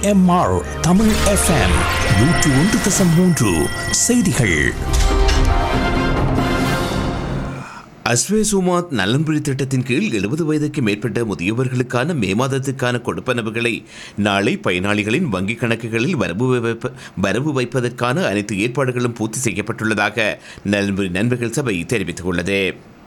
CMR Tamil FM நூற்று ஒன்று தசம் மூன்று செய்திகள் அஸ்வேசுமாத் நலன்புரி திட்டத்தின் கீழ் எழுபது வயதுக்கு மேற்பட்ட முதியவர்களுக்கான மே மாதத்துக்கான கொடுப்பனவுகளை நாளை பயனாளிகளின் வங்கிக் கணக்குகளில் வரவு வைப்ப வரவு வைப்பதற்கான அனைத்து ஏற்பாடுகளும் பூர்த்தி செய்யப்பட்டுள்ளதாக நலன்புரி நண்பர்கள் சபை தெரிவித்துள்ளது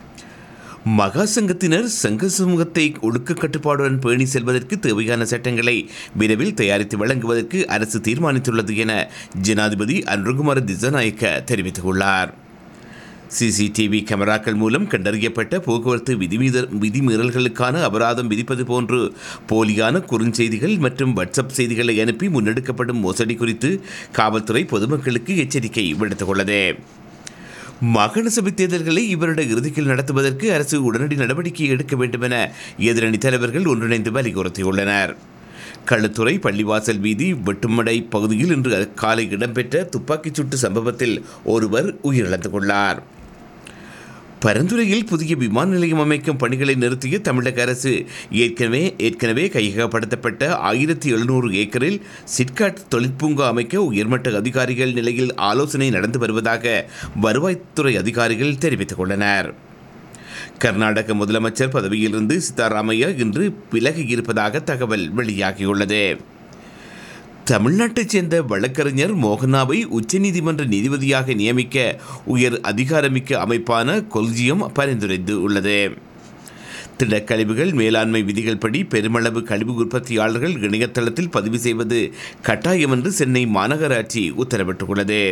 மகா சங்கத்தினர் சங்க சமூகத்தை ஒழுக்க கட்டுப்பாடுடன் பேணி செல்வதற்கு தேவையான சட்டங்களை விரைவில் தயாரித்து வழங்குவதற்கு அரசு தீர்மானித்துள்ளது என ஜனாதிபதி அன்ருகுமார திசநாயக்க தெரிவித்துள்ளார் சிசிடிவி கேமராக்கள் மூலம் கண்டறியப்பட்ட போக்குவரத்து விதிமீத விதிமீறல்களுக்கான அபராதம் விதிப்பது போன்று போலியான குறுஞ்செய்திகள் மற்றும் வாட்ஸ்அப் செய்திகளை அனுப்பி முன்னெடுக்கப்படும் மோசடி குறித்து காவல்துறை பொதுமக்களுக்கு எச்சரிக்கை விடுத்துள்ளது மாகாண சபை தேர்தல்களை இவருடைய இறுதியில் நடத்துவதற்கு அரசு உடனடி நடவடிக்கை எடுக்க வேண்டும் என எதிரணி தலைவர்கள் ஒன்றிணைந்து வலியுறுத்தியுள்ளனர் களுத்துறை பள்ளிவாசல் வீதி வெட்டுமடை பகுதியில் இன்று காலை இடம்பெற்ற துப்பாக்கிச் சூட்டு சம்பவத்தில் ஒருவர் உயிரிழந்துள்ளார் பரந்துரையில் புதிய விமான நிலையம் அமைக்கும் பணிகளை நிறுத்திய தமிழக அரசு ஏற்கனவே ஏற்கனவே கையகப்படுத்தப்பட்ட ஆயிரத்தி எழுநூறு ஏக்கரில் சிட்காட் தொழிற்பூங்கா அமைக்க உயர்மட்ட அதிகாரிகள் நிலையில் ஆலோசனை நடந்து வருவதாக வருவாய்த்துறை அதிகாரிகள் தெரிவித்துள்ளனர் கர்நாடக முதலமைச்சர் பதவியிலிருந்து சித்தாராமையா இன்று விலகி இருப்பதாக தகவல் வெளியாகியுள்ளது தமிழ்நாட்டைச் சேர்ந்த வழக்கறிஞர் மோகனாவை உச்சநீதிமன்ற நீதிபதியாக நியமிக்க உயர் அதிகாரமிக்க அமைப்பான கொல்ஜியம் பரிந்துரைத்து உள்ளது திடக்கழிவுகள் மேலாண்மை விதிகள் படி பெருமளவு கழிவு உற்பத்தியாளர்கள் இணையதளத்தில் பதிவு செய்வது கட்டாயம் என்று சென்னை மாநகராட்சி உத்தரவிட்டுள்ளது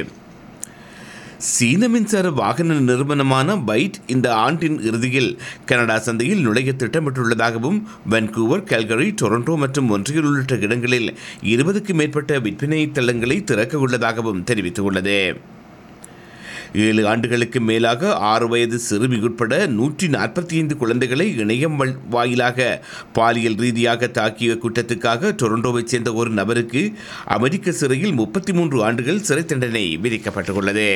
சீன மின்சார வாகன நிறுவனமான பைட் இந்த ஆண்டின் இறுதியில் கனடா சந்தையில் நுழைய திட்டமிட்டுள்ளதாகவும் வான்கூவர் கேல்கரி டொரண்டோ மற்றும் ஒன்றியல் உள்ளிட்ட இடங்களில் இருபதுக்கு மேற்பட்ட விற்பனை தளங்களை திறக்க உள்ளதாகவும் தெரிவித்துள்ளது ஏழு ஆண்டுகளுக்கு மேலாக ஆறு வயது சிறுமி உட்பட நூற்றி நாற்பத்தி ஐந்து குழந்தைகளை இணையம் வல்- வாயிலாக பாலியல் ரீதியாக தாக்கிய குற்றத்துக்காக டொரண்டோவைச் சேர்ந்த ஒரு நபருக்கு அமெரிக்க சிறையில் முப்பத்தி மூன்று ஆண்டுகள் சிறை தண்டனை விதிக்கப்பட்டுள்ளது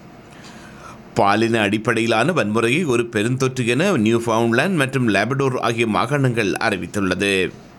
பாலின அடிப்படையிலான வன்முறையை ஒரு பெருந்தொற்று என நியூஃபவுண்ட்லாந்து மற்றும் லேபடோர் ஆகிய மாகாணங்கள் அறிவித்துள்ளது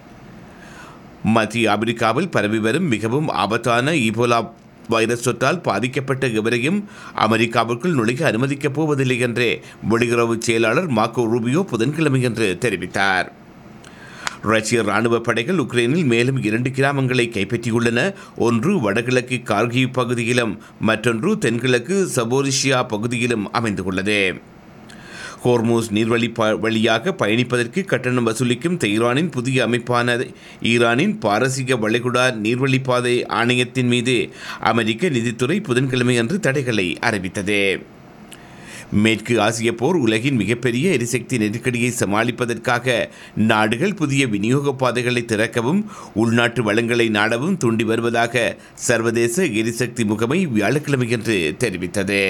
மத்திய ஆப்பிரிக்காவில் பரவி வரும் மிகவும் ஆபத்தான ஈபோலா வைரஸ் தொற்றால் பாதிக்கப்பட்ட எவரையும் அமெரிக்காவிற்குள் நுழைய அனுமதிக்கப் போவதில்லை என்று வெளியுறவு செயலாளர் மார்க்கோ ரூபியோ புதன்கிழமையன்று தெரிவித்தார் ரஷ்ய ராணுவ படைகள் உக்ரைனில் மேலும் இரண்டு கிராமங்களை கைப்பற்றியுள்ளன ஒன்று வடகிழக்கு கார்கிவ் பகுதியிலும் மற்றொன்று தென்கிழக்கு சபோரிஷியா பகுதியிலும் அமைந்துள்ளது ஹோர்மூஸ் நீர்வழி ப- வழியாக பயணிப்பதற்கு கட்டணம் வசூலிக்கும் தெஹ்ரானின் புதிய அமைப்பான ஈரானின் பாரசீக வளைகுடா நீர்வழிப்பாதை ஆணையத்தின் மீது அமெரிக்க நிதித்துறை புதன்கிழமை அன்று தடைகளை அறிவித்தது மேற்கு ஆசிய போர் உலகின் மிகப்பெரிய எரிசக்தி நெருக்கடியை சமாளிப்பதற்காக நாடுகள் புதிய விநியோக பாதைகளை திறக்கவும் உள்நாட்டு வளங்களை நாடவும் தூண்டி வருவதாக சர்வதேச எரிசக்தி முகமை வியாழக்கிழமையன்று தெரிவித்தது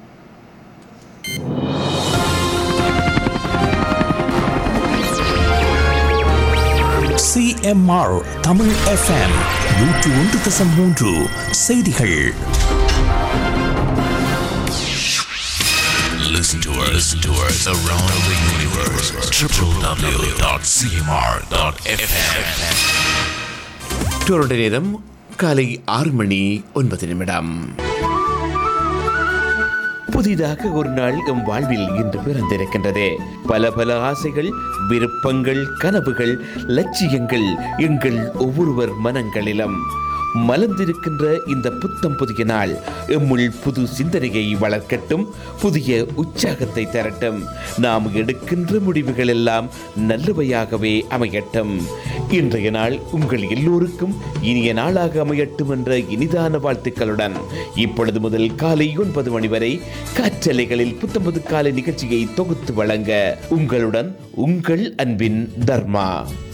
சிஎம்ஆர் தமிழ் எஃப்எம் நூற்று ஒன்று தசம் மூன்று செய்திகள் Listen to us, listen to us around the universe. www.cmr.fm. Toronto நேரம் காலை ஆறு மணி ஒன்பது நிமிடம் புதிதாக ஒரு நாள் எம் வாழ்வில் இன்று பிறந்திருக்கின்றது பல பல ஆசைகள் விருப்பங்கள் கனவுகள் லட்சியங்கள் எங்கள் ஒவ்வொருவர் மனங்களிலும் மலர்ந்திருக்கின்ற இந்த புத்தம் புதிய நாள் எம்முள் புது சிந்தனையை வளர்க்கட்டும் புதிய உற்சாகத்தை தரட்டும் நாம் எடுக்கின்ற முடிவுகள் எல்லாம் நல்லவையாகவே அமையட்டும் இன்றைய நாள் உங்கள் எல்லோருக்கும் இனிய நாளாக அமையட்டும் என்ற இனிதான வாழ்த்துக்களுடன் இப்பொழுது முதல் காலை ஒன்பது மணி வரை காற்றலைகளில் புத்தம்பது காலை நிகழ்ச்சியை தொகுத்து வழங்க உங்களுடன் உங்கள் அன்பின் தர்மா